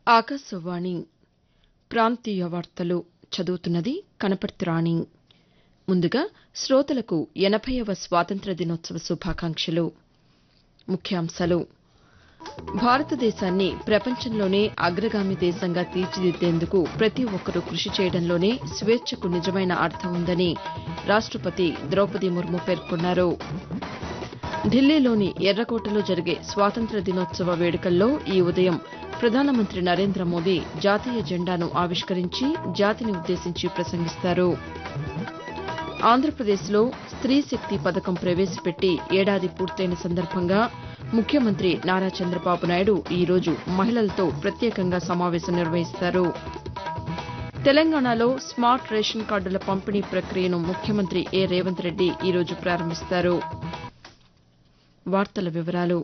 ఆకాశవాణి ప్రాంతీయ వార్తలు చదువుతున్నది కనపర్తి రాణి ముందుగా శ్రోతలకు ఎనభైవ స్వాతంత్ర్య దినోత్సవ శుభాకాంక్షలు ముఖ్యాంశాలు భారతదేశాన్ని ప్రపంచంలోనే అగ్రగామి దేశంగా తీర్చిదిద్దేందుకు ప్రతి ఒక్కరూ కృషి చేయడంలోనే స్వేచ్చకు నిజమైన అర్థం ఉందని రాష్టపతి ద్రౌపది ముర్ము పేర్కొన్నారు ఢిల్లీలోని ఎర్రకోటలో జరిగే స్వాతంత్ర్య దినోత్సవ వేడుకల్లో ఈ ఉదయం ప్రధానమంత్రి నరేంద్ర మోదీ జాతీయ జెండాను ఆవిష్కరించి జాతిని ఉద్దేశించి ప్రసంగిస్తారు ఆంధ్రప్రదేశ్లో స్త్రీ శక్తి పథకం ప్రవేశపెట్టి ఏడాది పూర్తయిన సందర్భంగా ముఖ్యమంత్రి నారా చంద్రబాబు నాయుడు ఈరోజు మహిళలతో ప్రత్యేకంగా సమావేశం నిర్వహిస్తారు తెలంగాణలో స్మార్ట్ రేషన్ కార్డుల పంపిణీ ప్రక్రియను ముఖ్యమంత్రి ఏ రేవంత్ రెడ్డి ఈరోజు ప్రారంభిస్తారు వార్తల వివరాలు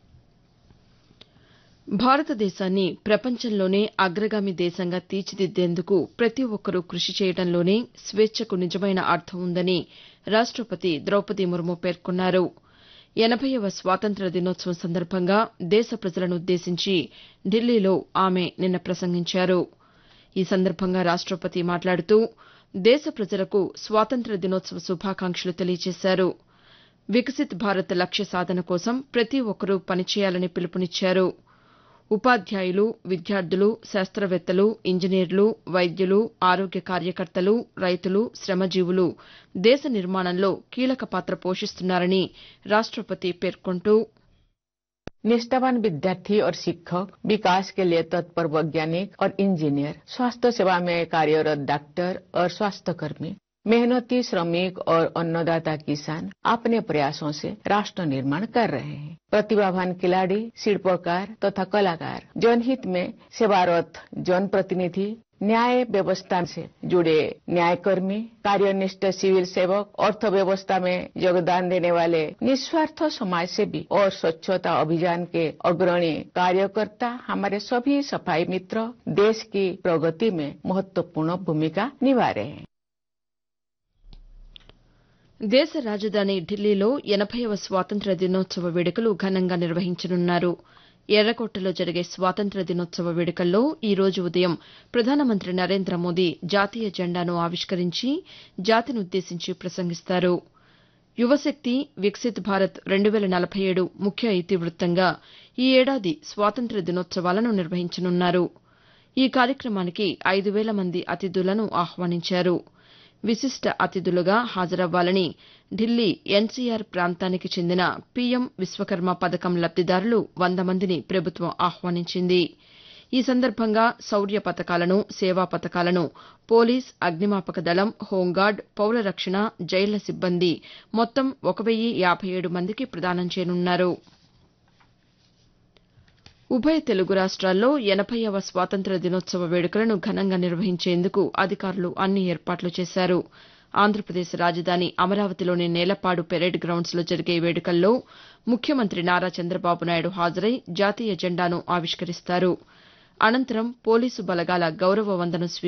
భారతదేశాన్ని ప్రపంచంలోనే అగ్రగామి దేశంగా తీర్చిదిద్దేందుకు ప్రతి ఒక్కరూ కృషి చేయడంలోనే స్వేచ్చకు నిజమైన అర్థం ఉందని రాష్టపతి ద్రౌపది ముర్ము పేర్కొన్నారు ఎనభైవ స్వాతంత్ర్య దినోత్సవం సందర్భంగా దేశ ప్రజలనుద్దేశించి ఢిల్లీలో ఆమె నిన్న ప్రసంగించారు ఈ సందర్భంగా రాష్టపతి మాట్లాడుతూ దేశ ప్రజలకు స్వాతంత్ర్య దినోత్సవ శుభాకాంక్షలు తెలియజేశారు వికసిత్ భారత్ లక్ష్య సాధన కోసం ప్రతి ఒక్కరూ పనిచేయాలని పిలుపునిచ్చారు ఉపాధ్యాయులు విద్యార్థులు శాస్త్రవేత్తలు ఇంజనీర్లు వైద్యులు ఆరోగ్య కార్యకర్తలు రైతులు శ్రమజీవులు దేశ నిర్మాణంలో కీలక పాత్ర పోషిస్తున్నారని రాష్టపతి పేర్కొంటూ निष्ठावान विद्यार्थी और शिक्षक विकास के लिए तत्पर वैज्ञानिक और इंजीनियर स्वास्थ्य सेवा में कार्यरत डॉक्टर और स्वास्थ्य कर्मी मेहनती श्रमिक और अन्नदाता किसान अपने प्रयासों से राष्ट्र निर्माण कर रहे हैं प्रतिभावान खिलाड़ी शिल्पकार तथा कलाकार जनहित में सेवारत जनप्रतिनिधि न्याय व्यवस्था से जुड़े न्यायकर्मी कार्यनिष्ठ सिविल सेवक अर्थव्यवस्था में योगदान देने वाले निस्वार्थ समाज सेवी और स्वच्छता अभियान के अग्रणी कार्यकर्ता हमारे सभी सफाई मित्र देश की प्रगति में महत्वपूर्ण भूमिका निभा रहे हैं దేశ రాజధాని ఢిల్లీలో ఎనభైవ స్వాతంత్ర్య దినోత్సవ వేడుకలు ఘనంగా నిర్వహించనున్నారు ఎర్రకోటలో జరిగే స్వాతంత్ర్య దినోత్సవ వేడుకల్లో ఈ రోజు ఉదయం ప్రధానమంత్రి నరేంద్ర మోదీ జాతీయ జెండాను ఆవిష్కరించి జాతినుద్దేశించి ప్రసంగిస్తారు యువశక్తి వికసిత్ భారత్ రెండు వేల నలభై ఏడు ముఖ్య ఇతివృత్తంగా ఈ ఏడాది స్వాతంత్ర్య దినోత్సవాలను నిర్వహించనున్నారు ఈ కార్యక్రమానికి ఐదు వేల మంది అతిథులను ఆహ్వానించారు విశిష్ట అతిథులుగా హాజరవ్వాలని ఢిల్లీ ఎన్సీఆర్ ప్రాంతానికి చెందిన పీఎం విశ్వకర్మ పథకం లబ్దిదారులు వంద మందిని ప్రభుత్వం ఆహ్వానించింది ఈ సందర్భంగా శౌర్య పతకాలను సేవా పతకాలను పోలీస్ అగ్నిమాపక దళం హోంగార్డ్ పౌర రక్షణ జైళ్ల సిబ్బంది మొత్తం ఒక వెయ్యి యాబై ఏడు మందికి ప్రదానం చేయనున్నారు ఉభయ తెలుగు రాష్ట్రాల్లో ఎనభైవ స్వాతంత్ర్య దినోత్సవ వేడుకలను ఘనంగా నిర్వహించేందుకు అధికారులు అన్ని ఏర్పాట్లు చేశారు ఆంధ్రప్రదేశ్ రాజధాని అమరావతిలోని నేలపాడు పెరేడ్ గ్రౌండ్స్లో జరిగే వేడుకల్లో ముఖ్యమంత్రి నారా చంద్రబాబు నాయుడు హాజరై జాతీయ జెండాను ఆవిష్కరిస్తారు అనంతరం పోలీసు బలగాల గౌరవ వందనం